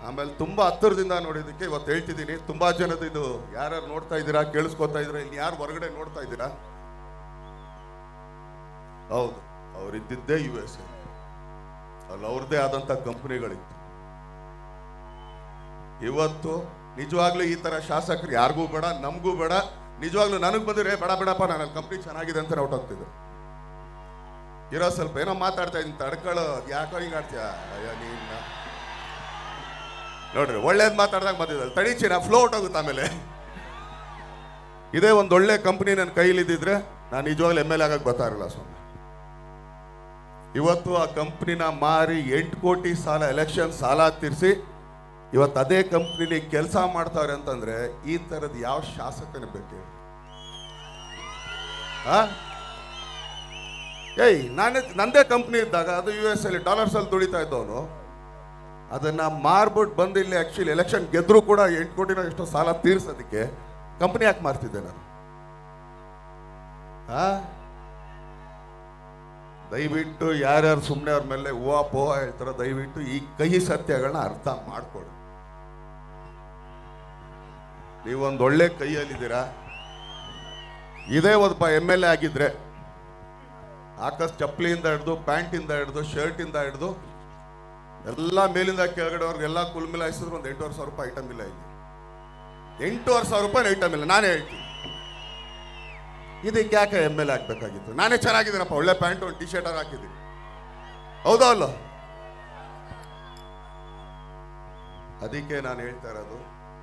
ಆಮೇಲೆ ತುಂಬಾ ಹತ್ತಿರದಿಂದ ನೋಡಿದ್ದಕ್ಕೆ ಇವತ್ತು ಹೇಳ್ತಿದ್ದೀನಿ ತುಂಬಾ ಜನದ ಇದು ಯಾರ್ಯಾರು ನೋಡ್ತಾ ಇದ್ದೀರಾ ಕೇಳಿಸ್ಕೊತಾ ಇದ್ದೀರಾ ಇಲ್ಲಿ ಯಾರು ಹೊರಗಡೆ ನೋಡ್ತಾ ಇದ್ದೀರಾ ಹೌದು ಅವರಿದ್ದಿದ್ದೇ ಯು ಎಸ್ ಎ ಅಲ್ಲಿ ಅವ್ರದ್ದೇ ಆದಂತ ಕಂಪನಿಗಳಿತ್ತು ಇವತ್ತು ನಿಜವಾಗ್ಲೂ ಈ ತರ ಶಾಸಕರು ಯಾರಿಗೂ ಬೇಡ ನಮಗೂ ಬೇಡ ನಿಜವಾಗ್ಲೂ ನನಗೆ ಬಂದಿದ್ರೆ ಬೇಡ ಬೇಡಪ್ಪ ನಾನು ಕಂಪ್ನಿ ಚೆನ್ನಾಗಿದೆ ಅಂತ ಹೊಟ್ಟೋಗ್ತಿದ್ರು ಇರೋ ಸ್ವಲ್ಪ ಏನೋ ಮಾತಾಡ್ತಾ ಇದ್ದೀನಿ ತಡ್ಕೊಳ್ಳೋ ಯಾಕೋ ಹಿಂಗೆ ಆಡ್ತೀಯ ಅಯ್ಯೋ ನೀನ್ನ ನೋಡ್ರಿ ಒಳ್ಳೇದು ಮಾತಾಡ್ದಾಗ ಬಂದಿದ್ದಲ್ಲ ತಡೀಚಿನ ಫ್ಲೋ ಹೋಗುತ್ತೆ ಆಮೇಲೆ ಇದೇ ಒಂದು ಒಳ್ಳೆ ಕಂಪ್ನಿ ನನ್ನ ಕೈಲಿದ್ದಿದ್ರೆ ನಾನು ನಿಜವಾಗ್ಲೂ ಎಮ್ ಎಲ್ ಆಗಕ್ಕೆ ಬರ್ತಾ ಇರಲಿಲ್ಲ ಸ್ವಾಮಿ ಇವತ್ತು ಆ ಕಂಪ್ನಿನ ಮಾರಿ ಎಂಟು ಕೋಟಿ ಸಾಲ ಎಲೆಕ್ಷನ್ ಸಾಲ ತೀರಿಸಿ ಇವತ್ತು ಅದೇ ಕಂಪ್ನಿಲಿ ಕೆಲಸ ಮಾಡ್ತಾರೆ ಅಂತಂದ್ರೆ ಈ ತರದ ಯಾವ ಶಾಸಕನ ಬೇಕು ಹೇಳಿ? ಆ ಏಯ್ ನಾನೇ ನಂದೇ ಕಂಪ್ನಿ ಇದ್ದಾಗ ಅದು ಯು ಎಸ್ ಅಲ್ಲಿ ಡಾಲರ್ಸ್ ಅಲ್ಲಿ ದುಡಿತಾ ಇದ್ದವನು ಅದನ್ನ ಮಾರ್ಬಿಟ್ಟು ಬಂದು ಇಲ್ಲಿ ಆಕ್ಚುಲಿ ಎಲೆಕ್ಷನ್ ಗೆದ್ರು ಕೂಡ ಎಂಟು ಕೋಟಿನ ಎಷ್ಟೋ ಸಾಲ ತೀರ್ಸೋದಕ್ಕೆ ಕಂಪ್ನಿ ಯಾಕೆ ಮಾರ್ತಿದ್ದೆ ನಾನು ಆ ದಯವಿಟ್ಟು ಯಾರ್ಯಾರು ಸುಮ್ಮನೆ ಅವ್ರ ಮೇಲೆ ಹೂವ ಪೋಹ ಹೇಳ್ತಾರೋ ದಯವಿಟ್ಟು ಈ ಕಹಿ ಸತ್ಯಗಳನ್ನ ಅರ್ಥ ಮಾಡ್ಕೊಡಿ ನೀವೊಂದು ಒಳ್ಳೆ ಕೈಯಲ್ಲಿದ್ದೀರಾ ಇದೇ ಒಬ್ಬ ಎಮ್ ಎಲ್ ಎ ಆಗಿದ್ರೆ ಆಕಾಶ್ ಚಪ್ಪಲಿಯಿಂದ ಹಿಡಿದು ಪ್ಯಾಂಟಿಂದ ಹಿಡಿದು ಶರ್ಟಿಂದ ಹಿಡಿದು ಎಲ್ಲ ಮೇಲಿಂದ ಕೆಳಗಡೆವರೆಗೆಲ್ಲ ಕುಲ್ ಮಿಲಾಯಿಸಿದ್ರು ಒಂದು ಎಂಟೂವರೆ ಸಾವಿರ ರೂಪಾಯಿ ಐಟಮ್ ಇಲ್ಲ ಇಲ್ಲಿ ಎಂಟೂವರೆ ಸಾವಿರ ರೂಪಾಯಿ ಐಟಮ್ ಇಲ್ಲ ನಾನೇ ಹೇಳ್ತೀನಿ ಇದಕ್ಕೆ ಯಾಕೆ ಎಮ್ ಎಲ್ ಆಗ್ಬೇಕಾಗಿತ್ತು ನಾನೇ ಚೆನ್ನಾಗಿದ್ದೀನಪ್ಪ ಒಳ್ಳೆ ಪ್ಯಾಂಟ್ ಒಂದು ಟಿ ಶರ್ಟ್ ಹಾಕಿದ್ದೀನಿ ಹೌದಾ ಅಲ್ಲ ಅದಕ್ಕೆ ನಾನು ಹೇಳ್ತಾ ಇರೋದು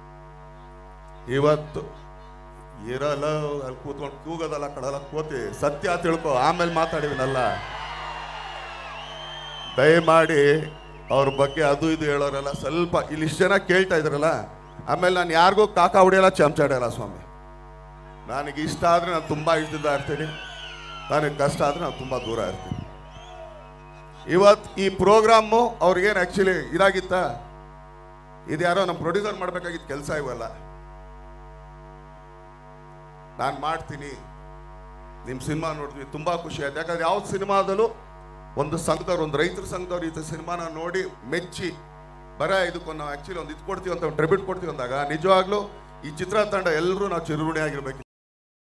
ಇವತ್ತು ಇರಲ್ಲ ಅಲ್ಲಿ ಕೂತ್ಕೊಂಡು ಕೂಗೋದಲ್ಲ ಕಡಲ ಕೂತಿ ಸತ್ಯ ತಿಳ್ಕೊ ಆಮೇಲೆ ಮಾತಾಡಿವಿನಲ್ಲ ದಯಮಾಡಿ ಅವ್ರ ಬಗ್ಗೆ ಅದು ಇದು ಹೇಳೋರಲ್ಲ ಸ್ವಲ್ಪ ಇಲ್ಲಿ ಇಷ್ಟು ಜನ ಕೇಳ್ತಾ ಇದ್ರಲ್ಲ ಆಮೇಲೆ ನಾನು ಯಾರಿಗೂ ಕಾಕ ಹೊಡೆಯಲ್ಲ ಚಮಚ ಹೊಡೆಯಲ್ಲ ಸ್ವಾಮಿ ನನಗೆ ಇಷ್ಟ ಆದರೆ ನಾನು ತುಂಬ ಇಷ್ಟದಿಂದ ಇರ್ತೀನಿ ನನಗೆ ಕಷ್ಟ ಆದರೆ ನಾನು ತುಂಬ ದೂರ ಇರ್ತೀನಿ ಇವತ್ತು ಈ ಪ್ರೋಗ್ರಾಮು ಅವ್ರಿಗೇನು ಆ್ಯಕ್ಚುಲಿ ಇದಾಗಿತ್ತ ಇದು ಯಾರೋ ನಮ್ಮ ಪ್ರೊಡ್ಯೂಸರ್ ಮಾಡಬೇಕಾಗಿದ್ದ ಕೆಲಸ ಇವಲ್ಲ ನಾನು ಮಾಡ್ತೀನಿ ನಿಮ್ಮ ಸಿನಿಮಾ ನೋಡಿದ್ವಿ ತುಂಬ ಖುಷಿ ಆಯ್ತು ಯಾಕಂದ್ರೆ ಯಾವ ಸಿನಿಮಾದಲ್ಲೂ ಒಂದು ಸಂಘದವ್ರು ಒಂದು ರೈತರ ಸಂಘದವ್ರು ಈ ಸಿನಿಮಾನ ನೋಡಿ ಮೆಚ್ಚಿ ಬರ ಇದಕ್ಕೊಂದು ನಾವು ಆ್ಯಕ್ಚುಲಿ ಒಂದು ಇದು ಕೊಡ್ತೀವಿ ಅಂತ ಟ್ರಿಬ್ಯೂಟ್ ಕೊಡ್ತೀವಿ ಅಂದಾಗ ನಿಜವಾಗ್ಲೂ ಈ ಚಿತ್ರತಂಡ ಎಲ್ಲರೂ ನಾವು ಚಿರುರುಣಿ ಆಗಿರ್ಬೇಕು